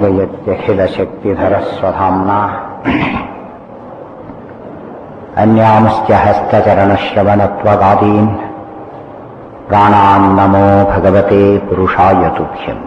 विद्ययत्यखिलशक्तिधरस्वधाम्ना अन्यांश्च हस्तचरणश्रवणत्वगादीन् प्राणान्नमो भगवते पुरुषाय तुभ्यम्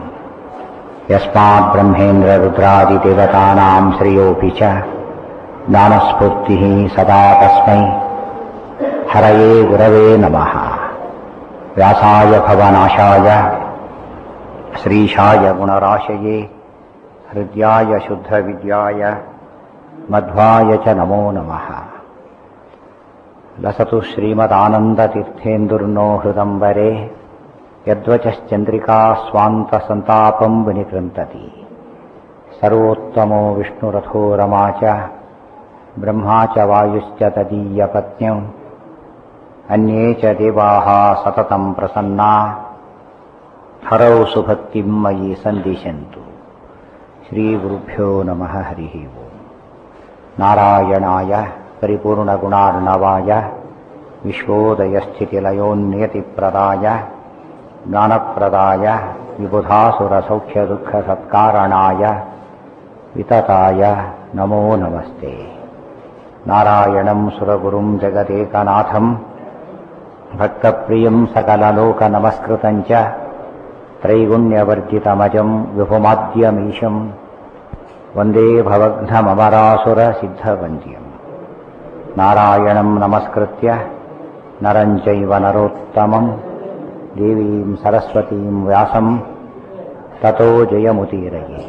यस्माद्ब्रह्मेन्द्ररुद्रादिदेवतानां श्रियोऽपि च ज्ञानस्फूर्तिः सदा तस्मै हरये गुरवे नमः व्यासाय भवनाशाय श्रीशाय गुणराशये हृद्याय शुद्धविद्याय मध्वाय च नमो नमः लसतु श्रीमदानन्दतीर्थेन्दुर्नो हृदम्बरे यद्वचश्चन्द्रिका स्वान्तसन्तापम् विनिकृन्तति सर्वोत्तमो विष्णुरथो रमा च ब्रह्मा च वायुश्च तदीयपत्न्यम् अन्ये च देवाः सततम् प्रसन्ना हरौ सुभक्तिम् मयि सन्दिशन्तु श्रीगुरुभ्यो नमः हरिः ओम् नारायणाय परिपूर्णगुणार्णवाय विश्वोदयस्थितिलयोन्नियतिप्रदाय ज्ञानप्रदाय विबुधासुरसौख्यदुःखसत्कारणाय वितताय नमो नमस्ते नारायणम् सुरगुरुम् जगदेकनाथम् भक्तप्रियम् सकललोकनमस्कृतम् च त्रैगुण्यवर्जितमजम् विभुमाद्यमीशम् वन्दे भवघ्नममरासुरसिद्धवन्द्यम् नारायणम् नमस्कृत्य नरम् चैव नरोत्तमम् देवीम् सरस्वतीम् व्यासम् ತಥೋ ಜಯಮುತೀರಯೇ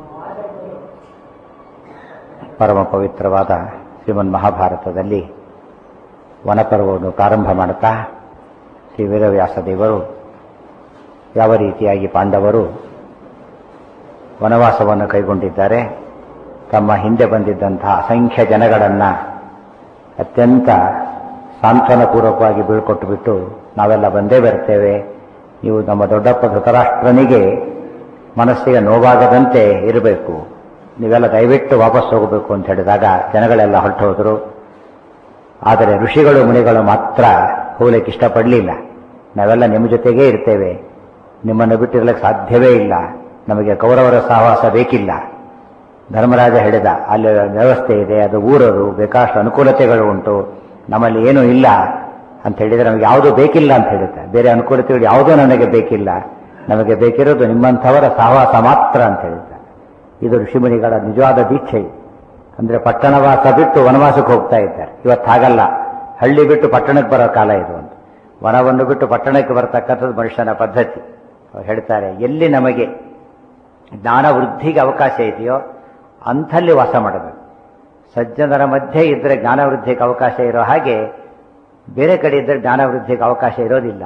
ಪರಮ ಪವಿತ್ರವಾದ ಶ್ರೀಮನ್ ಮಹಾಭಾರತದಲ್ಲಿ ವನಪರ್ವವನ್ನು ಪ್ರಾರಂಭ ಮಾಡುತ್ತಾ ಶ್ರೀ ವೇದವ್ಯಾಸ ದೇವರು ಯಾವ ರೀತಿಯಾಗಿ ಪಾಂಡವರು ವನವಾಸವನ್ನು ಕೈಗೊಂಡಿದ್ದಾರೆ ತಮ್ಮ ಹಿಂದೆ ಬಂದಿದ್ದಂತಹ ಅಸಂಖ್ಯ ಜನಗಳನ್ನು ಅತ್ಯಂತ ಸಾಂತ್ವನಪೂರ್ವಕವಾಗಿ ಬೀಳ್ಕೊಟ್ಟು ಬಿಟ್ಟು ನಾವೆಲ್ಲ ಬಂದೇ ಬರ್ತೇವೆ ನೀವು ನಮ್ಮ ದೊಡ್ಡಪ್ಪ ಧೃತರಾಷ್ಟ್ರನಿಗೆ ಮನಸ್ಸಿಗೆ ನೋವಾಗದಂತೆ ಇರಬೇಕು ನೀವೆಲ್ಲ ದಯವಿಟ್ಟು ವಾಪಸ್ ಹೋಗಬೇಕು ಅಂತ ಹೇಳಿದಾಗ ಜನಗಳೆಲ್ಲ ಹೊರಟೋದ್ರು ಆದರೆ ಋಷಿಗಳು ಮುನಿಗಳು ಮಾತ್ರ ಹೋಗ್ಲಿಕ್ಕೆ ಇಷ್ಟಪಡಲಿಲ್ಲ ನಾವೆಲ್ಲ ನಿಮ್ಮ ಜೊತೆಗೇ ಇರ್ತೇವೆ ನಿಮ್ಮನ್ನು ಬಿಟ್ಟಿರ್ಲಿಕ್ಕೆ ಸಾಧ್ಯವೇ ಇಲ್ಲ ನಮಗೆ ಕೌರವರ ಸಹವಾಸ ಬೇಕಿಲ್ಲ ಧರ್ಮರಾಜ ಹೇಳಿದ ಅಲ್ಲಿ ವ್ಯವಸ್ಥೆ ಇದೆ ಅದು ಊರದು ಬೇಕಾಷ್ಟು ಅನುಕೂಲತೆಗಳು ಉಂಟು ನಮ್ಮಲ್ಲಿ ಏನೂ ಇಲ್ಲ ಅಂತ ಹೇಳಿದರೆ ನಮಗೆ ಯಾವುದೂ ಬೇಕಿಲ್ಲ ಅಂತ ಹೇಳುತ್ತೆ ಬೇರೆ ಅನುಕೂಲತೆಗಳು ಯಾವುದೂ ನನಗೆ ಬೇಕಿಲ್ಲ ನಮಗೆ ಬೇಕಿರೋದು ನಿಮ್ಮಂಥವರ ಸಹವಾಸ ಮಾತ್ರ ಅಂತ ಹೇಳುತ್ತೆ ಇದು ಋಷಿಮುನಿಗಳ ನಿಜವಾದ ದೀಕ್ಷೆ ಅಂದರೆ ಪಟ್ಟಣವಾಸ ಬಿಟ್ಟು ವನವಾಸಕ್ಕೆ ಹೋಗ್ತಾ ಇದ್ದಾರೆ ಇವತ್ತು ಹಾಗಲ್ಲ ಹಳ್ಳಿ ಬಿಟ್ಟು ಪಟ್ಟಣಕ್ಕೆ ಬರೋ ಕಾಲ ಇದು ಅಂತ ವನವನ್ನು ಬಿಟ್ಟು ಪಟ್ಟಣಕ್ಕೆ ಬರತಕ್ಕಂಥದ್ದು ಮನುಷ್ಯನ ಪದ್ಧತಿ ಅವ್ರು ಹೇಳ್ತಾರೆ ಎಲ್ಲಿ ನಮಗೆ ಜ್ಞಾನ ವೃದ್ಧಿಗೆ ಅವಕಾಶ ಇದೆಯೋ ಅಂಥಲ್ಲಿ ವಾಸ ಮಾಡಬೇಕು ಸಜ್ಜನರ ಮಧ್ಯೆ ಇದ್ದರೆ ಜ್ಞಾನ ವೃದ್ಧಿಗೆ ಅವಕಾಶ ಇರೋ ಹಾಗೆ ಬೇರೆ ಕಡೆ ಇದ್ದರೆ ಜ್ಞಾನ ವೃದ್ಧಿಗೆ ಅವಕಾಶ ಇರೋದಿಲ್ಲ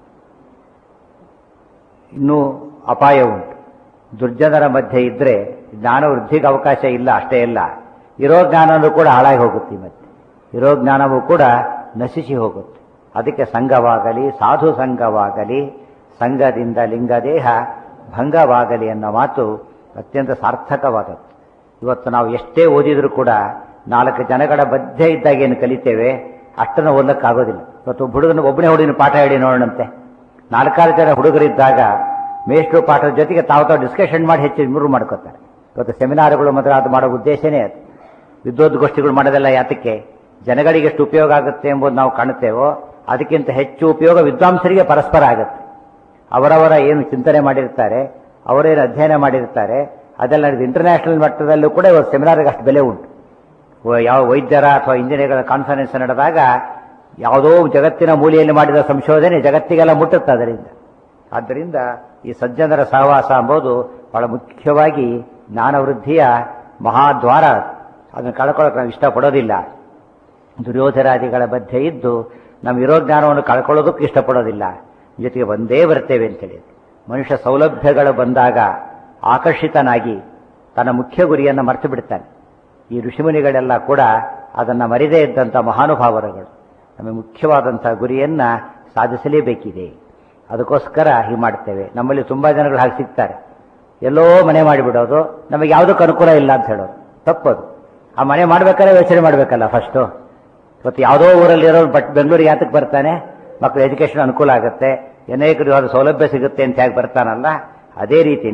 ಇನ್ನೂ ಅಪಾಯ ಉಂಟು ದುರ್ಜನರ ಮಧ್ಯೆ ಇದ್ದರೆ ಜ್ಞಾನ ವೃದ್ಧಿಗೆ ಅವಕಾಶ ಇಲ್ಲ ಅಷ್ಟೇ ಇಲ್ಲ ಇರೋ ಜ್ಞಾನವೂ ಕೂಡ ಹಾಳಾಗಿ ಹೋಗುತ್ತೆ ಮತ್ತೆ ಇರೋ ಜ್ಞಾನವೂ ಕೂಡ ನಶಿಸಿ ಹೋಗುತ್ತೆ ಅದಕ್ಕೆ ಸಂಘವಾಗಲಿ ಸಾಧು ಸಂಘವಾಗಲಿ ಸಂಘದಿಂದ ಲಿಂಗದೇಹ ಭಂಗವಾಗಲಿ ಅನ್ನೋ ಮಾತು ಅತ್ಯಂತ ಸಾರ್ಥಕವಾದದ್ದು ಇವತ್ತು ನಾವು ಎಷ್ಟೇ ಓದಿದರೂ ಕೂಡ ನಾಲ್ಕು ಜನಗಳ ಮಧ್ಯೆ ಇದ್ದಾಗ ಏನು ಕಲಿತೇವೆ ಅಷ್ಟನ್ನು ಓದಲಿಕ್ಕಾಗೋದಿಲ್ಲ ಇವತ್ತು ಹುಡುಗನ ಒಬ್ಬನೇ ಹುಡುಗಿನ ಪಾಠ ಹೇಳಿ ನೋಡೋಣಂತೆ ನಾಲ್ಕಾರು ಜನ ಹುಡುಗರಿದ್ದಾಗ ಮೇಷ್ಟ್ರು ಪಾಠದ ಜೊತೆಗೆ ತಾವು ತಾವು ಡಿಸ್ಕಷನ್ ಮಾಡಿ ಹೆಚ್ಚು ಇಂಪ್ರೂವ್ ಮಾಡ್ಕೋತಾರೆ ಇವತ್ತು ಸೆಮಿನಾರ್ಗಳು ಮಾತ್ರ ಅದು ಮಾಡೋ ಉದ್ದೇಶನೇ ಅದು ವಿದ್ವದ್ಗೋಷ್ಠಿಗಳು ಮಾಡೋದೆಲ್ಲ ಯಾತಕ್ಕೆ ಜನಗಳಿಗೆ ಎಷ್ಟು ಉಪಯೋಗ ಆಗುತ್ತೆ ಎಂಬುದು ನಾವು ಕಾಣುತ್ತೇವೋ ಅದಕ್ಕಿಂತ ಹೆಚ್ಚು ಉಪಯೋಗ ವಿದ್ವಾಂಸರಿಗೆ ಪರಸ್ಪರ ಆಗುತ್ತೆ ಅವರವರ ಏನು ಚಿಂತನೆ ಮಾಡಿರ್ತಾರೆ ಅವರೇನು ಅಧ್ಯಯನ ಮಾಡಿರ್ತಾರೆ ಅದೆಲ್ಲ ಇಂಟರ್ನ್ಯಾಷನಲ್ ಮಟ್ಟದಲ್ಲೂ ಕೂಡ ಇವತ್ತು ಸೆಮಿನಾರ್ಗೆ ಅಷ್ಟು ಬೆಲೆ ಉಂಟು ಯಾವ ವೈದ್ಯರ ಅಥವಾ ಇಂಜಿನಿಯರ್ಗಳ ಕಾನ್ಫರೆನ್ಸ್ ನಡೆದಾಗ ಯಾವುದೋ ಜಗತ್ತಿನ ಮೂಲೆಯಲ್ಲಿ ಮಾಡಿದ ಸಂಶೋಧನೆ ಜಗತ್ತಿಗೆಲ್ಲ ಮುಟ್ಟುತ್ತೆ ಅದರಿಂದ ಆದ್ದರಿಂದ ಈ ಸಜ್ಜನರ ಸಹವಾಸ ಎಂಬುದು ಬಹಳ ಮುಖ್ಯವಾಗಿ ಜ್ಞಾನವೃದ್ಧಿಯ ಮಹಾದ್ವಾರ ಅದನ್ನು ಕಳ್ಕೊಳ್ಳೋಕೆ ನಾವು ಇಷ್ಟಪಡೋದಿಲ್ಲ ದುರ್ಯೋಧರಾದಿಗಳ ಮಧ್ಯೆ ಇದ್ದು ನಮ್ಮ ಇರೋ ಜ್ಞಾನವನ್ನು ಕಳ್ಕೊಳ್ಳೋದಕ್ಕೂ ಇಷ್ಟಪಡೋದಿಲ್ಲ ಜೊತೆಗೆ ಬಂದೇ ಬರ್ತೇವೆ ಅಂತೇಳಿ ಮನುಷ್ಯ ಸೌಲಭ್ಯಗಳು ಬಂದಾಗ ಆಕರ್ಷಿತನಾಗಿ ತನ್ನ ಮುಖ್ಯ ಗುರಿಯನ್ನು ಮರೆತು ಬಿಡ್ತಾನೆ ಈ ಋಷಿಮುನಿಗಳೆಲ್ಲ ಕೂಡ ಅದನ್ನು ಮರಿದೇ ಇದ್ದಂಥ ಮಹಾನುಭಾವರುಗಳು ನಮಗೆ ಮುಖ್ಯವಾದಂಥ ಗುರಿಯನ್ನು ಸಾಧಿಸಲೇಬೇಕಿದೆ ಅದಕ್ಕೋಸ್ಕರ ಹೀಗೆ ಮಾಡ್ತೇವೆ ನಮ್ಮಲ್ಲಿ ತುಂಬ ಜನಗಳು ಹಾಗೆ ಸಿಗ್ತಾರೆ ಎಲ್ಲೋ ಮನೆ ಮಾಡಿಬಿಡೋದು ನಮಗೆ ಯಾವುದಕ್ಕೂ ಅನುಕೂಲ ಇಲ್ಲ ಅಂತ ಹೇಳೋದು ತಪ್ಪದು ಆ ಮನೆ ಮಾಡ್ಬೇಕಾದ್ರೆ ಯೋಚನೆ ಮಾಡಬೇಕಲ್ಲ ಫಸ್ಟು ಇವತ್ತು ಯಾವುದೋ ಊರಲ್ಲಿ ಇರೋ ಬಟ್ ಬೆಂಗಳೂರಿಗೆ ಯಾತಕ್ಕೆ ಬರ್ತಾನೆ ಮಕ್ಕಳು ಎಜುಕೇಷನ್ ಅನುಕೂಲ ಆಗುತ್ತೆ ಅನೇಕ ವಿಧವಾದ ಸೌಲಭ್ಯ ಸಿಗುತ್ತೆ ಅಂತ ಹೇಗೆ ಬರ್ತಾನಲ್ಲ ಅದೇ ರೀತಿನೇ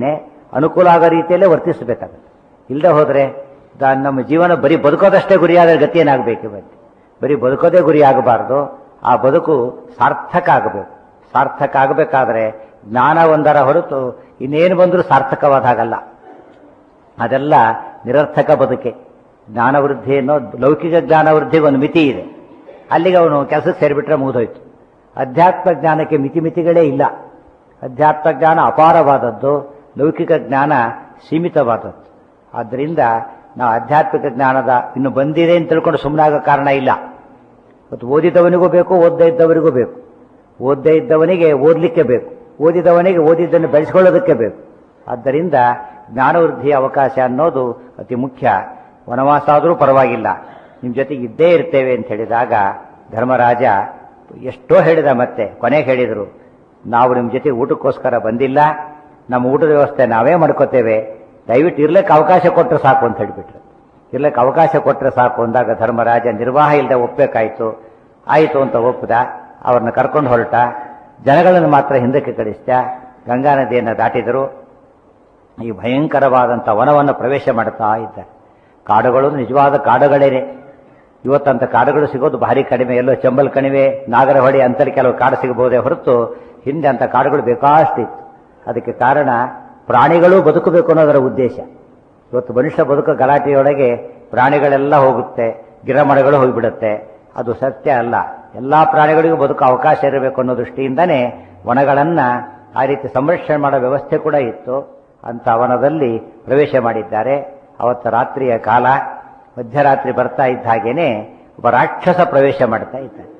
ಅನುಕೂಲ ಆಗೋ ರೀತಿಯಲ್ಲೇ ವರ್ತಿಸಬೇಕಾಗುತ್ತೆ ಇಲ್ಲದೆ ಹೋದರೆ ದ- ನಮ್ಮ ಜೀವನ ಬರೀ ಬದುಕೋದಷ್ಟೇ ಗುರಿಯಾದ ಗತಿ ಏನಾಗಬೇಕು ಇವತ್ತು ಬರೀ ಬದುಕೋದೇ ಗುರಿ ಆಗಬಾರ್ದು ಆ ಬದುಕು ಸಾರ್ಥಕ ಆಗಬೇಕು ಸಾರ್ಥಕ ಆಗಬೇಕಾದ್ರೆ ಜ್ಞಾನ ಒಂದರ ಹೊರತು ಇನ್ನೇನು ಬಂದರೂ ಸಾರ್ಥಕವಾದ ಹಾಗಲ್ಲ ಅದೆಲ್ಲ ನಿರರ್ಥಕ ಬದುಕೆ ಜ್ಞಾನವೃದ್ಧಿ ಅನ್ನೋ ಲೌಕಿಕ ಜ್ಞಾನವೃದ್ಧಿಗೆ ಒಂದು ಮಿತಿ ಇದೆ ಅಲ್ಲಿಗೆ ಅವನು ಕೆಲಸಕ್ಕೆ ಸೇರಿಬಿಟ್ರೆ ಮುಗಿದೋಯ್ತು ಅಧ್ಯಾತ್ಮ ಜ್ಞಾನಕ್ಕೆ ಮಿತಿ ಮಿತಿಗಳೇ ಇಲ್ಲ ಅಧ್ಯಾತ್ಮ ಜ್ಞಾನ ಅಪಾರವಾದದ್ದು ಲೌಕಿಕ ಜ್ಞಾನ ಸೀಮಿತವಾದದ್ದು ಆದ್ದರಿಂದ ನಾವು ಆಧ್ಯಾತ್ಮಿಕ ಜ್ಞಾನದ ಇನ್ನು ಬಂದಿದೆ ಅಂತ ತಿಳ್ಕೊಂಡು ಸುಮ್ಮನಾಗೋ ಕಾರಣ ಇಲ್ಲ ಮತ್ತು ಓದಿದವನಿಗೂ ಬೇಕು ಓದದೇ ಇದ್ದವರಿಗೂ ಬೇಕು ಓದದೇ ಇದ್ದವನಿಗೆ ಓದಲಿಕ್ಕೆ ಬೇಕು ಓದಿದವನಿಗೆ ಓದಿದ್ದನ್ನು ಬೆಳೆಸ್ಕೊಳ್ಳೋದಕ್ಕೆ ಬೇಕು ಆದ್ದರಿಂದ ಜ್ಞಾನವೃದ್ಧಿಯ ಅವಕಾಶ ಅನ್ನೋದು ಅತಿ ಮುಖ್ಯ ವನವಾಸ ಆದರೂ ಪರವಾಗಿಲ್ಲ ನಿಮ್ಮ ಜೊತೆಗೆ ಇದ್ದೇ ಇರ್ತೇವೆ ಅಂತ ಹೇಳಿದಾಗ ಧರ್ಮರಾಜ ಎಷ್ಟೋ ಹೇಳಿದ ಮತ್ತೆ ಕೊನೆಗೆ ಹೇಳಿದರು ನಾವು ನಿಮ್ಮ ಜೊತೆ ಊಟಕ್ಕೋಸ್ಕರ ಬಂದಿಲ್ಲ ನಮ್ಮ ಊಟದ ವ್ಯವಸ್ಥೆ ನಾವೇ ಮಾಡ್ಕೋತೇವೆ ದಯವಿಟ್ಟು ಇರ್ಲಿಕ್ಕೆ ಅವಕಾಶ ಕೊಟ್ಟರೆ ಸಾಕು ಅಂತ ಹೇಳಿಬಿಟ್ರು ಇರ್ಲಿಕ್ಕೆ ಅವಕಾಶ ಕೊಟ್ಟರೆ ಸಾಕು ಅಂದಾಗ ಧರ್ಮರಾಜ ನಿರ್ವಾಹ ಇಲ್ಲದೆ ಒಪ್ಪಬೇಕಾಯ್ತು ಆಯಿತು ಅಂತ ಒಪ್ಪದ ಅವ್ರನ್ನ ಕರ್ಕೊಂಡು ಹೊರಟ ಜನಗಳನ್ನು ಮಾತ್ರ ಹಿಂದಕ್ಕೆ ಕಳಿಸ್ದ ಗಂಗಾ ನದಿಯನ್ನು ದಾಟಿದರು ಈ ಭಯಂಕರವಾದಂಥ ವನವನ್ನು ಪ್ರವೇಶ ಮಾಡ್ತಾ ಇದ್ದಾರೆ ಕಾಡುಗಳು ನಿಜವಾದ ಕಾಡುಗಳೇನೆ ಇವತ್ತಂತ ಕಾಡುಗಳು ಸಿಗೋದು ಭಾರಿ ಕಡಿಮೆ ಎಲ್ಲೋ ಚಂಬಲ್ ಕಣಿವೆ ನಾಗರಹೊಳಿ ಅಂತಲ್ಲಿ ಕೆಲವು ಕಾಡು ಸಿಗಬಹುದೇ ಹೊರತು ಹಿಂದೆ ಅಂತ ಕಾಡುಗಳು ಬೇಕಾಷ್ಟಿತ್ತು ಅದಕ್ಕೆ ಕಾರಣ ಪ್ರಾಣಿಗಳು ಬದುಕಬೇಕು ಅನ್ನೋದರ ಉದ್ದೇಶ ಇವತ್ತು ಮನುಷ್ಯ ಬದುಕೋ ಗಲಾಟೆಯೊಳಗೆ ಪ್ರಾಣಿಗಳೆಲ್ಲ ಹೋಗುತ್ತೆ ಗಿಡಮರಗಳು ಹೋಗಿಬಿಡುತ್ತೆ ಅದು ಸತ್ಯ ಅಲ್ಲ ಎಲ್ಲಾ ಪ್ರಾಣಿಗಳಿಗೂ ಬದುಕೋ ಅವಕಾಶ ಇರಬೇಕು ಅನ್ನೋ ದೃಷ್ಟಿಯಿಂದನೇ ವನಗಳನ್ನ ಆ ರೀತಿ ಸಂರಕ್ಷಣೆ ಮಾಡೋ ವ್ಯವಸ್ಥೆ ಕೂಡ ಇತ್ತು ಅಂತ ವನದಲ್ಲಿ ಪ್ರವೇಶ ಮಾಡಿದ್ದಾರೆ ಅವತ್ತು ರಾತ್ರಿಯ ಕಾಲ ಮಧ್ಯರಾತ್ರಿ ಬರ್ತಾ ಇದ್ದ ಹಾಗೇನೆ ಒಬ್ಬ ರಾಕ್ಷಸ ಪ್ರವೇಶ ಮಾಡ್ತಾ ಇದ್ದಾನೆ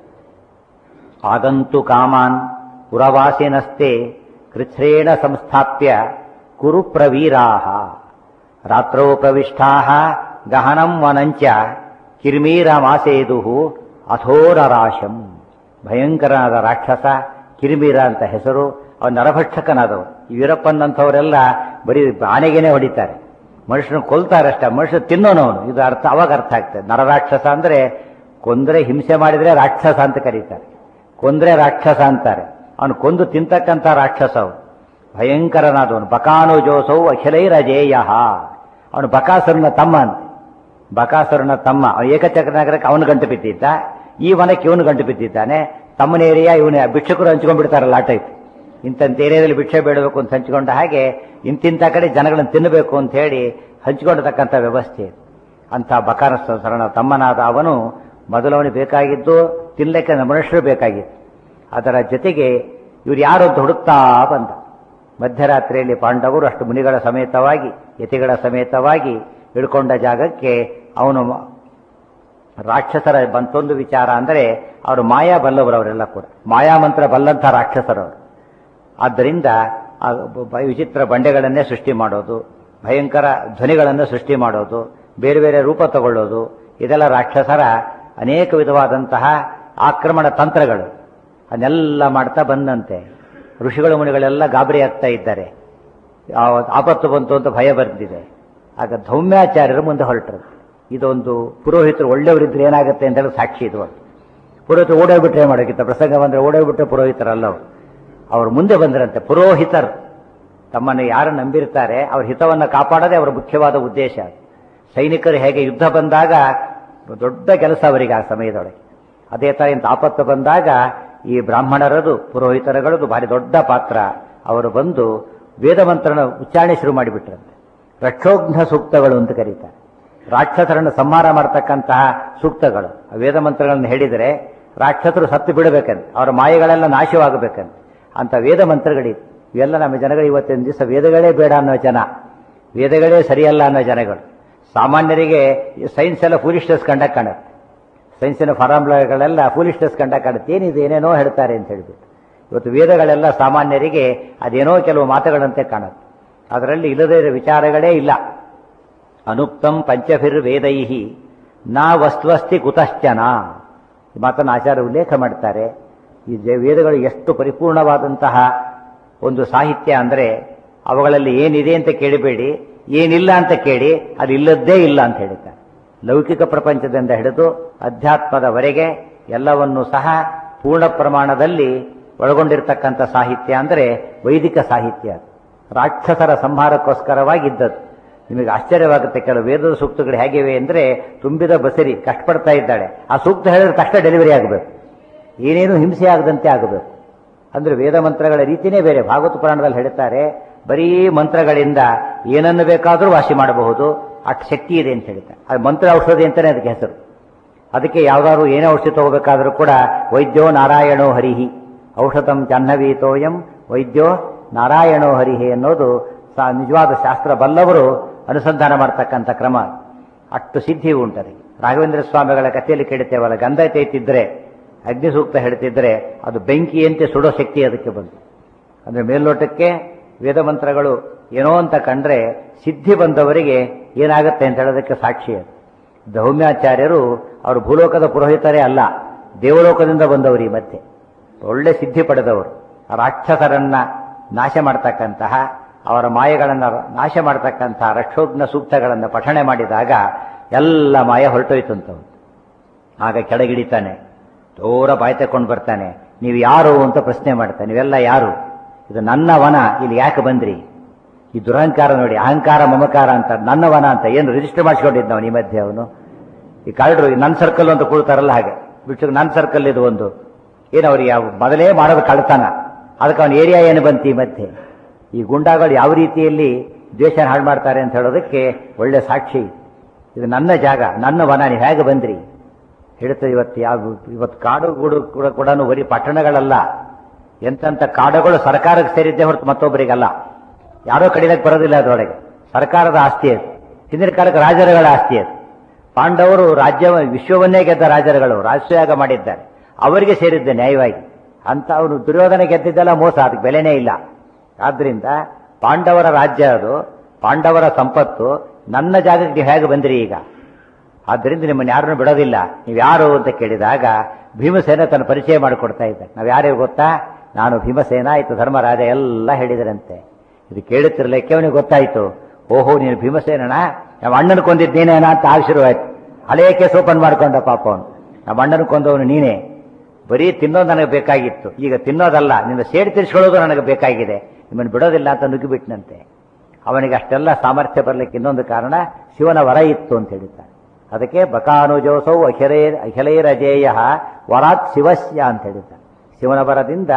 ಆಗಂತು ಕಾಮಾನ್ ಪುರವಾಸಿನಸ್ತೆ ಕೃಚ್ಛ್ರೇಣ ಸಂಸ್ಥಾಪ್ಯ ಕುರು ಪ್ರವೀರಾಹ ರಾತ್ರೌ ಪ್ರವಿಷ್ಟಾ ಗಹನಂ ವನಂಚ ಕಿರ್ಮೀರಮಾಸೇದು ಅಥೋರರಾಶಂ ಭಯಂಕರನಾದ ರಾಕ್ಷಸ ಕಿರಿಮೀರ ಅಂತ ಹೆಸರು ಅವನ ನರಭಕ್ಷಕನಾದವು ಈ ವೀರಪ್ಪನಂಥವರೆಲ್ಲ ಬರೀ ಆನೆಗೆನೆ ಹೊಡಿತಾರೆ ಮನುಷ್ಯನ ಕೊಲ್ತಾರಷ್ಟೇ ಮನುಷ್ಯ ತಿನ್ನೋನವನು ಇದು ಅರ್ಥ ಅವಾಗ ಅರ್ಥ ಆಗ್ತದೆ ನರರಾಕ್ಷಸ ಅಂದ್ರೆ ಕೊಂದ್ರೆ ಹಿಂಸೆ ಮಾಡಿದ್ರೆ ರಾಕ್ಷಸ ಅಂತ ಕರೀತಾರೆ ಕೊಂದ್ರೆ ರಾಕ್ಷಸ ಅಂತಾರೆ ಅವನು ಕೊಂದು ತಿಂತಕ್ಕಂಥ ರಾಕ್ಷಸ ಅವನು ಭಯಂಕರನಾದವನು ಬಕಾನು ಜೋಸವು ಅಖಿಲೈರಜೇಯ ಅವನು ಬಕಾಸುರನ ತಮ್ಮ ಅಂತ ಬಕಾಸುರನ ತಮ್ಮ ಅವನು ಏಕಚಕ್ರ ನಗರಕ್ಕೆ ಅವನು ಗಂಟು ಬಿದ್ದಿದ್ದ ಈ ವನಕ್ಕೆ ಇವನು ಗಂಟು ಬಿದ್ದಿದ್ದಾನೆ ತಮ್ಮನ ಏರಿಯಾ ಇವನ ಭಿಕ್ಷುಕರು ಹಂಚ್ಕೊಂಡ್ಬಿಡ್ತಾರಲ್ಲ ಆ ಟೈಪ್ ಇಂಥಂತ ಏರಿಯಾದಲ್ಲಿ ಭಿಕ್ಷೆ ಬೇಡಬೇಕು ಅಂತ ಹಂಚಿಕೊಂಡ ಹಾಗೆ ಇಂತಿಂಥ ಕಡೆ ಜನಗಳನ್ನು ತಿನ್ನಬೇಕು ಅಂತ ಹೇಳಿ ಹಂಚಿಕೊಂಡಿರ್ತಕ್ಕಂಥ ವ್ಯವಸ್ಥೆ ಇದು. ಅಂಥ ಬಕಾರ ಸರಣ ತಮ್ಮನಾದ ಅವನು ಮೊದಲವನಿಗೆ ಬೇಕಾಗಿದ್ದು ತಿನ್ನಲಿಕ್ಕೆ ಮನುಷ್ಯರು ಬೇಕಾಗಿತ್ತು ಅದರ ಜೊತೆಗೆ ಇವ್ರು ಯಾರು ಅಂತ ಹುಡುಕ್ತಾ ಬಂದ ಮಧ್ಯರಾತ್ರಿಯಲ್ಲಿ ಪಾಂಡವರು ಅಷ್ಟು ಮುನಿಗಳ ಸಮೇತವಾಗಿ ಯತಿಗಳ ಸಮೇತವಾಗಿ ಹಿಡ್ಕೊಂಡ ಜಾಗಕ್ಕೆ ಅವನು ರಾಕ್ಷಸರ ಬಂತೊಂದು ವಿಚಾರ ಅಂದರೆ ಅವರು ಮಾಯಾ ಬಲ್ಲವರು ಅವರೆಲ್ಲ ಕೂಡ ಮಾಯಾಮಂತ್ರ ಬಲ್ಲಂಥ ರಾಕ್ಷಸರವರು ಆದ್ದರಿಂದ ಆ ಬ- ವಿಚಿತ್ರ ಬಂಡೆಗಳನ್ನೇ ಸೃಷ್ಟಿ ಮಾಡೋದು ಭಯಂಕರ ಧ್ವನಿಗಳನ್ನು ಸೃಷ್ಟಿ ಮಾಡೋದು ಬೇರೆ ಬೇರೆ ರೂಪ ತಗೊಳ್ಳೋದು ಇದೆಲ್ಲ ರಾಕ್ಷಸರ ಅನೇಕ ವಿಧವಾದಂತಹ ಆಕ್ರಮಣ ತಂತ್ರಗಳು ಅದನ್ನೆಲ್ಲ ಮಾಡ್ತಾ ಬಂದಂತೆ ಋಷಿಗಳು ಮುನಿಗಳೆಲ್ಲ ಗಾಬರಿ ಆಗ್ತಾ ಇದ್ದಾರೆ ಆ- ಆಪತ್ತು ಬಂತು ಅಂತ ಭಯ ಬಂದಿದೆ ಆಗ ಧೌಮ್ಯಾಚಾರ್ಯರು ಮುಂದೆ ಹೊರಟರು ಇದೊಂದು ಪುರೋಹಿತರು ಒಳ್ಳೆಯವರಿದ್ರೆ ಏನಾಗುತ್ತೆ ಅಂತ ಹೇಳಿ ಸಾಕ್ಷಿ ಇದು ಒಂದು. ಪುರೋಹಿತರು ಓಡೋಗ್ಬಿಟ್ರೆ ಮಾಡೋಕ್ಕಿಂತ ಪ್ರಸಂಗ ಬಂದ್ರೆ ಓಡೋಗ್ಬಿಟ್ರೆ ಪುರೋಹಿತರಲ್ಲ ಅವರು ಅವರು ಮುಂದೆ ಬಂದರಂತೆ ಪುರೋಹಿತರು ತಮ್ಮನ್ನು ಯಾರು ನಂಬಿರ್ತಾರೆ ಅವ್ರ ಹಿತವನ್ನು ಕಾಪಾಡೋದೇ ಅವರ ಮುಖ್ಯವಾದ ಉದ್ದೇಶ ಸೈನಿಕರು ಹೇಗೆ ಯುದ್ಧ ಬಂದಾಗ ದೊಡ್ಡ ಕೆಲಸ ಅವರಿಗೆ ಆ ಸಮಯದೊಳಗೆ ಅದೇ ತರ ಇಂಥ ಆಪತ್ತು ಬಂದಾಗ ಈ ಬ್ರಾಹ್ಮಣರದು ಪುರೋಹಿತರುಗಳದು ಭಾರಿ ದೊಡ್ಡ ಪಾತ್ರ ಅವರು ಬಂದು ವೇದ ಮಂತ್ರನ ಉಚ್ಚಾರಣೆ ಶುರು ಮಾಡಿಬಿಟ್ರಂತೆ ರಕ್ಷೋಘ್ನ ಸೂಕ್ತಗಳು ಅಂತ ಕರೀತಾರೆ ರಾಕ್ಷಸರನ್ನು ಸಂಹಾರ ಮಾಡತಕ್ಕಂತಹ ಸೂಕ್ತಗಳು ಆ ವೇದ ಮಂತ್ರಗಳನ್ನು ಹೇಳಿದರೆ ರಾಕ್ಷಸರು ಸತ್ತು ಬಿಡಬೇಕಂತೆ ಅವರ ಮಾಯೆಗಳೆಲ್ಲ ನಾಶವಾಗಬೇಕಂತೆ ಅಂತ ವೇದ ಮಂತ್ರಗಳಿವೆ ಇವೆಲ್ಲ ನಮ್ಮ ಜನಗಳು ಇವತ್ತಿನ ದಿವಸ ವೇದಗಳೇ ಬೇಡ ಅನ್ನೋ ಜನ ವೇದಗಳೇ ಸರಿಯಲ್ಲ ಅನ್ನೋ ಜನಗಳು ಸಾಮಾನ್ಯರಿಗೆ ಸೈನ್ಸ್ ಎಲ್ಲ ಫೂಲಿಸ್ಟಸ್ ಕಂಡಕ್ಟ್ ಕಾಣುತ್ತೆ ಸೈನ್ಸಿನ ಫಾರ್ಮುಲಾಗಳೆಲ್ಲ ಫೂಲಿಸ್ಟಸ್ ಕಂಡಕ್ಟ್ ಕಾಣುತ್ತೆ ಏನಿದೆ ಏನೇನೋ ಹೇಳ್ತಾರೆ ಅಂತ ಹೇಳ್ಬಿಟ್ಟು ಇವತ್ತು ವೇದಗಳೆಲ್ಲ ಸಾಮಾನ್ಯರಿಗೆ ಅದೇನೋ ಕೆಲವು ಮಾತುಗಳಂತೆ ಕಾಣುತ್ತೆ ಅದರಲ್ಲಿ ಇಲ್ಲದೇ ಇರೋ ವಿಚಾರಗಳೇ ಇಲ್ಲ ಅನುಕ್ತಂ ಪಂಚಭಿರ್ ವೇದೈಹಿ ನಾ ವಸ್ತ್ವಸ್ತಿ ಕುತಶ್ಚನ ಈ ಮಾತನ್ನು ಆಚಾರ್ಯ ಉಲ್ಲೇಖ ಮಾಡ್ತಾರೆ ಈ ಜ- ವೇದಗಳು ಎಷ್ಟು ಪರಿಪೂರ್ಣವಾದಂತಹ ಒಂದು ಸಾಹಿತ್ಯ ಅಂದರೆ ಅವುಗಳಲ್ಲಿ ಏನಿದೆ ಅಂತ ಕೇಳಬೇಡಿ ಏನಿಲ್ಲ ಅಂತ ಕೇಳಿ ಅದು ಇಲ್ಲದ್ದೇ ಇಲ್ಲ ಅಂತ ಹೇಳಿದ್ದಾರೆ ಲೌಕಿಕ ಪ್ರಪಂಚದಿಂದ ಹಿಡಿದು ಅಧ್ಯಾತ್ಮದವರೆಗೆ ಎಲ್ಲವನ್ನೂ ಸಹ ಪೂರ್ಣ ಪ್ರಮಾಣದಲ್ಲಿ ಒಳಗೊಂಡಿರ್ತಕ್ಕಂಥ ಸಾಹಿತ್ಯ ಅಂದರೆ ವೈದಿಕ ಸಾಹಿತ್ಯ ಅದು. ರಾಕ್ಷಸರ ಸಂಹಾರಕ್ಕೋಸ್ಕರವಾಗಿದ್ದದ್ದು ನಿಮಗೆ ಆಶ್ಚರ್ಯವಾಗುತ್ತೆ ಕೆಲವು ವೇದದ ಸೂಕ್ತಗಳು ಹೇಗಿವೆ ಅಂದರೆ ತುಂಬಿದ ಬಸರಿ ಕಷ್ಟಪಡ್ತಾ ಇದ್ದಾಳೆ ಆ ಸೂಕ್ತ ಹೇಳಿದ್ರೆ ತಕ್ಷಣ ಡೆಲಿವರಿ ಆಗಬೇಕು ಏನೇನು ಹಿಂಸೆ ಆಗದಂತೆ ಆಗಬೇಕು ಅಂದ್ರೆ ವೇದ ಮಂತ್ರಗಳ ರೀತಿನೇ ಬೇರೆ ಭಾಗವತ ಪುರಾಣದಲ್ಲಿ ಹೇಳ್ತಾರೆ ಬರೀ ಮಂತ್ರಗಳಿಂದ ಏನನ್ನು ಬೇಕಾದರೂ ವಾಸಿ ಮಾಡಬಹುದು ಅಷ್ಟು ಶಕ್ತಿ ಇದೆ ಅಂತ ಹೇಳ್ತಾರೆ ಅದು ಮಂತ್ರ ಔಷಧಿ ಅಂತಾನೆ ಅದಕ್ಕೆ ಹೆಸರು ಅದಕ್ಕೆ ಯಾವ್ದಾದ್ರು ಏನೇ ಔಷಧಿ ತಗೋಬೇಕಾದ್ರೂ ಕೂಡ ವೈದ್ಯೋ ನಾರಾಯಣೋ ಹರಿಹಿ ಔಷಧಂ ಜಾಹ್ನವೀತೋಯಂ ವೈದ್ಯೋ ನಾರಾಯಣೋ ಹರಿಹಿ ಅನ್ನೋದು ಸಾ- ನಿಜವಾದ ಶಾಸ್ತ್ರ ಬಲ್ಲವರು ಅನುಸಂಧಾನ ಮಾಡ್ತಕ್ಕಂಥ ಕ್ರಮ ಅಷ್ಟು ಸಿದ್ಧಿ ಉಂಟದೆ ರಾಘವೇಂದ್ರ ಸ್ವಾಮಿಗಳ ಕಥೆಯಲ್ಲಿ ಕೇಳುತ್ತೇವಲ್ಲ ಗಂಧ ತೇತಿದ್ರೆ ಅಗ್ನಿ ಸೂಕ್ತ ಹೇಳ್ತಿದ್ರೆ ಅದು ಬೆಂಕಿಯಂತೆ ಸುಡೋ ಶಕ್ತಿ ಅದಕ್ಕೆ ಬಂತು ಅಂದ್ರೆ ಮೇಲ್ನೋಟಕ್ಕೆ ವೇದ ಮಂತ್ರಗಳು ಏನೋ ಅಂತ ಕಂಡ್ರೆ ಸಿದ್ಧಿ ಬಂದವರಿಗೆ ಏನಾಗುತ್ತೆ ಅಂತ ಹೇಳೋದಕ್ಕೆ ಸಾಕ್ಷಿ ಅದು ಧೌಮ್ಯಾಚಾರ್ಯರು ಅವರು ಭೂಲೋಕದ ಪುರೋಹಿತರೇ ಅಲ್ಲ ದೇವಲೋಕದಿಂದ ಬಂದವರು ಈ ಮಧ್ಯೆ ಒಳ್ಳೆ ಸಿದ್ಧಿ ಪಡೆದವರು ಆ ರಾಕ್ಷಸರನ್ನ ನಾಶ ಮಾಡ್ತಕ್ಕಂತಹ ಅವರ ಮಾಯೆಗಳನ್ನು ನಾಶ ಮಾಡ್ತಕ್ಕಂತಹ ರಕ್ಷೋಗ್ನ ಸೂಕ್ತಗಳನ್ನು ಪಠಣೆ ಮಾಡಿದಾಗ ಎಲ್ಲ ಮಾಯ ಹೊರಟೋಯ್ತಂತವ್ರು ಆಗ ಕೆಳಗಿಡಿತಾನೆ ದೂರ ಬಾಯಿ ತಕೊಂಡು ಬರ್ತಾನೆ ನೀವು ಯಾರು ಅಂತ ಪ್ರಶ್ನೆ ಮಾಡ್ತಾನೆ ನೀವೆಲ್ಲ ಯಾರು ಇದು ನನ್ನ ವನ ಇಲ್ಲಿ ಯಾಕೆ ಬಂದ್ರಿ ಈ ದುರಹಂಕಾರ ನೋಡಿ ಅಹಂಕಾರ ಮಮಕಾರ ಅಂತ ನನ್ನ ವನ ಅಂತ ಏನು ರಿಜಿಸ್ಟರ್ ಮಾಡಿಸ್ಕೊಂಡಿದ್ದು ನಾವು ಈ ಮಧ್ಯೆ ಅವನು ಈ ಕಳ್ಳರು ನನ್ನ ಸರ್ಕಲ್ ಅಂತ ಕೂಳ್ತಾರಲ್ಲ ಹಾಗೆ ಬಿಟ್ಟು ನನ್ನ ಸರ್ಕಲ್ ಇದು ಒಂದು ಏನು ಅವ್ರಿಗೆ ಯಾವ ಮೊದಲೇ ಮಾಡೋದು ಕಳ್ತನ ಅದಕ್ಕೆ ಅವನ ಏರಿಯಾ ಏನು ಬಂತು ಈ ಮಧ್ಯೆ ಈ ಗುಂಡಾಗಳು ಯಾವ ರೀತಿಯಲ್ಲಿ ದ್ವೇಷ ಹಾಳು ಮಾಡ್ತಾರೆ ಅಂತ ಹೇಳೋದಕ್ಕೆ ಒಳ್ಳೆ ಸಾಕ್ಷಿ ಇದು ನನ್ನ ಜಾಗ ನನ್ನ ವನ ನೀವು ಹೇಗೆ ಬಂದ್ರಿ ಹೇಳ್ತದೆ ಇವತ್ತು ಯಾವ ಇವತ್ತು ಕಾಡು ಗೂಡು ಕೂಡ ಕೂಡ ಬರೀ ಪಟ್ಟಣಗಳಲ್ಲ ಎಂತೆಂಥ ಕಾಡುಗಳು ಸರ್ಕಾರಕ್ಕೆ ಸೇರಿದ್ದೇ ಹೊರತು ಮತ್ತೊಬ್ಬರಿಗಲ್ಲ ಯಾರೋ ಕಡಿಲಕ್ಕೆ ಬರೋದಿಲ್ಲ ಅದರೊಳಗೆ ಸರ್ಕಾರದ ಆಸ್ತಿ ಅದು ಹಿಂದಿನ ಕಾಲಕ್ಕೆ ರಾಜರುಗಳ ಆಸ್ತಿ ಅದು ಪಾಂಡವರು ರಾಜ್ಯ ವಿಶ್ವವನ್ನೇ ಗೆದ್ದ ರಾಜರುಗಳು ರಾಜಯಾಗ ಮಾಡಿದ್ದಾರೆ ಅವರಿಗೆ ಸೇರಿದ್ದೆ ನ್ಯಾಯವಾಗಿ ಅಂತ ಅವನು ದುರ್ಯೋಧನ ಗೆದ್ದಿದ್ದೆಲ್ಲ ಮೋಸ ಅದಕ್ಕೆ ಬೆಲೆನೇ ಇಲ್ಲ ಆದ್ರಿಂದ ಪಾಂಡವರ ರಾಜ್ಯ ಅದು ಪಾಂಡವರ ಸಂಪತ್ತು ನನ್ನ ಜಾಗಕ್ಕೆ ನೀವು ಹೇಗೆ ಬಂದಿರಿ ಈಗ ಆದ್ದರಿಂದ ನಿಮ್ಮನ್ನು ಯಾರನ್ನು ಬಿಡೋದಿಲ್ಲ ನೀವು ಯಾರು ಅಂತ ಕೇಳಿದಾಗ ಭೀಮಸೇನ ತನ್ನ ಪರಿಚಯ ಮಾಡಿಕೊಡ್ತಾ ಇದ್ದ ನಾವು ಯಾರು ಗೊತ್ತಾ ನಾನು ಭೀಮಸೇನ ಆಯ್ತು ಧರ್ಮರಾಜ ಎಲ್ಲ ಹೇಳಿದರಂತೆ ಇದು ಕೇಳುತ್ತಿರಲಿಕ್ಕೆ ಅವನಿಗೆ ಗೊತ್ತಾಯ್ತು ಓಹೋ ನೀನು ಭೀಮಸೇನನ ನಮ್ಮ ಅಣ್ಣನ ಕೊಂದಿದ್ದೇನೇನ ಅಂತ ಆಗ ಶುರುವಾಯ್ತು ಹಳೆಯ ಕೇಸ್ ಓಪನ್ ಮಾಡ್ಕೊಂಡ ಪಾಪ ಅವನು ನಮ್ಮ ಅಣ್ಣನ ಕೊಂದವನು ನೀನೇ ಬರೀ ತಿನ್ನೋದು ನನಗೆ ಬೇಕಾಗಿತ್ತು ಈಗ ತಿನ್ನೋದಲ್ಲ ನಿನ್ನ ಸೇಡಿ ತಿರ್ಸ್ಕೊಳ್ಳೋದು ನನಗೆ ಬೇಕಾಗಿದೆ ನಿಮ್ಮನ್ನು ಬಿಡೋದಿಲ್ಲ ಅಂತ ನುಗ್ಗಿಬಿಟ್ನಂತೆ ಅವನಿಗೆ ಅಷ್ಟೆಲ್ಲ ಸಾಮರ್ಥ್ಯ ಬರಲಿಕ್ಕೆ ಇನ್ನೊಂದು ಕಾರಣ ಶಿವನ ವರ ಇತ್ತು ಅಂತ ಹೇಳಿದ್ದಾರೆ ಅದಕ್ಕೆ ಬಕಾನುಜೋಸೌ ಅಖಿಲೇ ಅಖಿಲೈರಜೇಯ ವರಾತ್ ಶಿವಸ್ಯ ಅಂತ ಹೇಳಿದ್ದಾರೆ ಶಿವನ ವರದಿಂದ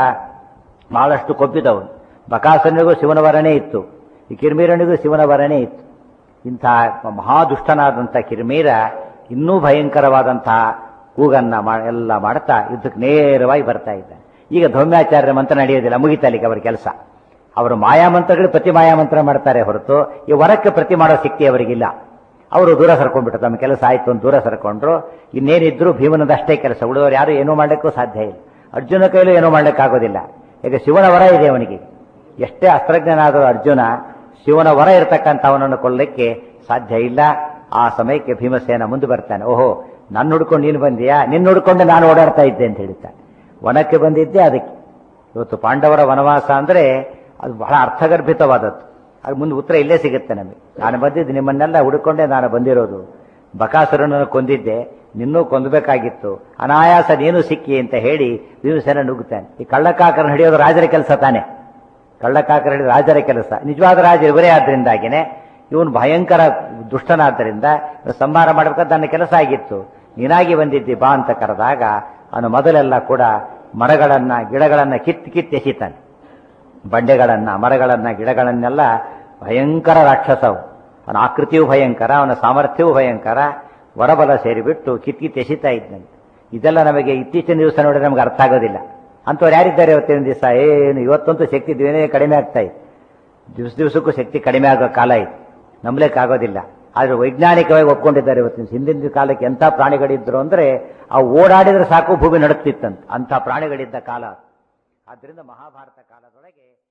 ಬಹಳಷ್ಟು ಕೊಬ್ಬಿದವನು ಬಕಾಸನಿಗೂ ಶಿವನ ವರನೇ ಇತ್ತು ಈ ಕಿರ್ಮೀರನಿಗೂ ಶಿವನ ವರನೇ ಇತ್ತು ಇಂಥ ಮಹಾದುಷ್ಟನಾದಂಥ ಕಿರ್ಮೀರ ಇನ್ನೂ ಭಯಂಕರವಾದಂತಹ ಕೂಗನ್ನ ಮಾ- ಎಲ್ಲ ಮಾಡ್ತಾ ಯುದ್ಧಕ್ಕೆ ನೇರವಾಗಿ ಬರ್ತಾ ಇದ್ದ ಈಗ ಧೌಮ್ಯಾಚಾರ್ಯರ ಮಂತ್ರ ನಡೆಯೋದಿಲ್ಲ ಮುಗಿತಲಿಕ್ಕೆ ಅವರ ಕೆಲಸ ಅವರು ಮಾಯಾಮಂತ್ರಗಳು ಪ್ರತಿ ಮಾಯಾಮಂತ್ರ ಮಾಡ್ತಾರೆ ಹೊರತು ಈ ವರಕ್ಕೆ ಪ್ರತಿ ಮಾಡೋ ಶಕ್ತಿ ಅವರಿಗಿಲ್ಲ ಅವರು ದೂರ ಸರ್ಕೊಂಡ್ಬಿಟ್ಟು ತಮ್ಮ ಕೆಲಸ ಆಯ್ತು ಅಂತ ದೂರ ಸರ್ಕೊಂಡ್ರು ಇನ್ನೇನಿದ್ರು ಭೀಮನದಷ್ಟೇ ಕೆಲಸ ಉಳಿದವರು ಯಾರು ಏನೂ ಮಾಡಲಿಕ್ಕೂ ಸಾಧ್ಯ ಇಲ್ಲ ಅರ್ಜುನ ಕೈಲೂ ಏನೂ ಮಾಡ್ಲಿಕ್ಕಾಗೋದಿಲ್ಲ ಈಗ ಶಿವನ ವರ ಇದೆ ಅವನಿಗೆ ಎಷ್ಟೇ ಅಸ್ತ್ರಜ್ಞನಾದರೂ ಅರ್ಜುನ ಶಿವನ ವರ ಇರತಕ್ಕಂಥ ಅವನನ್ನು ಕೊಲ್ಲಲಿಕ್ಕೆ ಸಾಧ್ಯ ಇಲ್ಲ ಆ ಸಮಯಕ್ಕೆ ಭೀಮಸೇನ ಮುಂದೆ ಬರ್ತಾನೆ ಓಹೋ ನನ್ನ ಹುಡ್ಕೊಂಡು ನೀನು ಬಂದೀಯಾ ನಿನ್ನ ಹುಡ್ಕೊಂಡು ನಾನು ಓಡಾಡ್ತಾ ಇದ್ದೆ ಅಂತ ಹೇಳ್ತಾನೆ ವನಕ್ಕೆ ಬಂದಿದ್ದೆ ಅದಕ್ಕೆ ಇವತ್ತು ಪಾಂಡವರ ವನವಾಸ ಅಂದ್ರೆ ಅದು ಬಹಳ ಅರ್ಥಗರ್ಭಿತವಾದದ್ದು ಅದು ಮುಂದೆ ಉತ್ತರ ಇಲ್ಲೇ ಸಿಗುತ್ತೆ ನಮಗೆ ನಾನು ಬಂದಿದ್ದು ನಿಮ್ಮನ್ನೆಲ್ಲ ಹುಡುಕೊಂಡೇ ನಾನು ಬಂದಿರೋದು ಬಕಾಸುರನನ್ನು ಕೊಂದಿದ್ದೆ ನಿನ್ನೂ ಕೊಂದಬೇಕಾಗಿತ್ತು ಅನಾಯಾಸ ನೀನು ಸಿಕ್ಕಿ ಅಂತ ಹೇಳಿ ಭೀಮಸೇನ ನುಗ್ಗುತ್ತಾನೆ ಈ ಕಳ್ಳಕಾಕರನ್ನು ಹಿಡಿಯೋದು ರಾಜರ ಕೆಲಸ ತಾನೆ ಕಳ್ಳಕಾಕರ ಹಿಡಿದ ರಾಜರ ಕೆಲಸ ನಿಜವಾದ ರಾಜ ಇವರೇ ಆದ್ರಿಂದಾಗಿನೇ ಇವನು ಭಯಂಕರ ದುಷ್ಟನಾದ್ದರಿಂದ ಇವ್ನು ಸಂಹಾರ ಮಾಡಬೇಕಾದ ನನ್ನ ಕೆಲಸ ಆಗಿತ್ತು ನೀನಾಗಿ ಬಂದಿದ್ದಿ ಬಾ ಅಂತ ಕರೆದಾಗ ಅವನು ಮೊದಲೆಲ್ಲ ಕೂಡ ಮರಗಳನ್ನ ಗಿಡಗಳನ್ನ ಕಿತ್ತು ಕಿತ್ತು ಎಸಿತಾನೆ ಬಂಡೆಗಳನ್ನ ಮರಗಳನ್ನ ಗಿಡಗಳನ್ನೆಲ್ಲ ಭಯಂಕರ ರಾಕ್ಷಸವು ಅವನ ಆಕೃತಿಯೂ ಭಯಂಕರ ಅವನ ಸಾಮರ್ಥ್ಯವೂ ಭಯಂಕರ ವರಬಲ ಸೇರಿಬಿಟ್ಟು ಕಿತ್ಕಿತ್ತು ಎಸಿತಾ ಇದ್ದಂತೆ ಇದೆಲ್ಲ ನಮಗೆ ಇತ್ತೀಚಿನ ದಿವಸ ನೋಡಿದ್ರೆ ನಮಗೆ ಅರ್ಥ ಆಗೋದಿಲ್ಲ ಅಂಥವ್ರು ಯಾರಿದ್ದಾರೆ ಇವತ್ತಿನ ದಿವಸ ಏನು ಇವತ್ತಂತೂ ಶಕ್ತಿ ದಿನೇ ಕಡಿಮೆ ಆಗ್ತಾ ಇದೆ ದಿವಸ ದಿವಸಕ್ಕೂ ಶಕ್ತಿ ಕಡಿಮೆ ಆಗೋ ಕಾಲ ಇದೆ ನಂಬಲಿಕ್ಕಾಗೋದಿಲ್ಲ ಆದರೆ ವೈಜ್ಞಾನಿಕವಾಗಿ ಒಪ್ಕೊಂಡಿದ್ದಾರೆ ಇವತ್ತಿನ ಹಿಂದಿನ ಕಾಲಕ್ಕೆ ಎಂಥ ಪ್ರಾಣಿಗಳಿದ್ರು ಅಂದ್ರೆ ಆ ಓಡಾಡಿದ್ರೆ ಸಾಕು ಭೂಮಿ ನಡುತ್ತಿತ್ತಂತ ಅಂಥ ಪ್ರಾಣಿಗಳಿದ್ದ ಕಾಲ ಆದ್ದರಿಂದ ಮಹಾಭಾರತ ಕಾಲದೊಳಗೆ